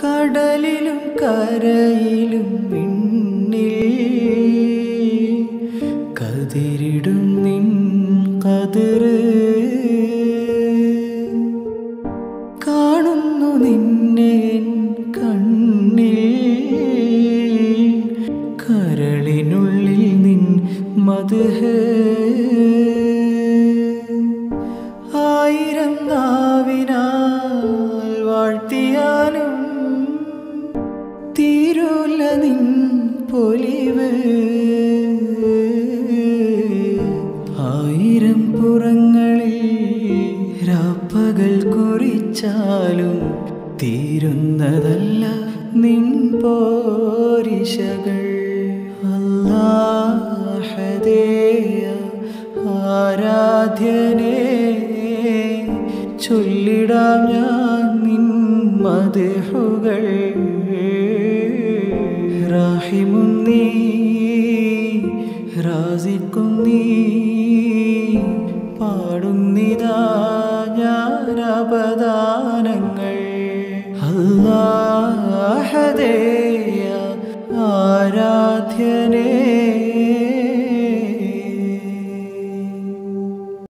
കടലിലും കരയിലും വിണ്ണിൽ കതിരിടും നിൻ കതിര് കാണുന്നു നിന്നെ എൻ കണ്ണിൽ കരളിനുള്ളിൽ നിൻ മധുഹ് ആയിരം നാവിനാൽ വാഴ്ത്തിയാലും തീരൂല നിൻ പൊലിവ് ആയിരം പുറങ്ങളിൽ രാപ്പകൽ കുറിച്ചാലും തീരുന്നതല്ല നിൻ പോരിശകൾ അല്ലാഹദേയ ആരാധ്യനേ ചൊല്ലിടാം ഞാൻ നിൻ മതിഹുകൾ റാഹിമും നീ റാസിക്കും നീ പാടുന്നിതാ ഞാൻ അപദാനങ്ങൾ അല്ലാഹദേയ ആരാധ്യനേ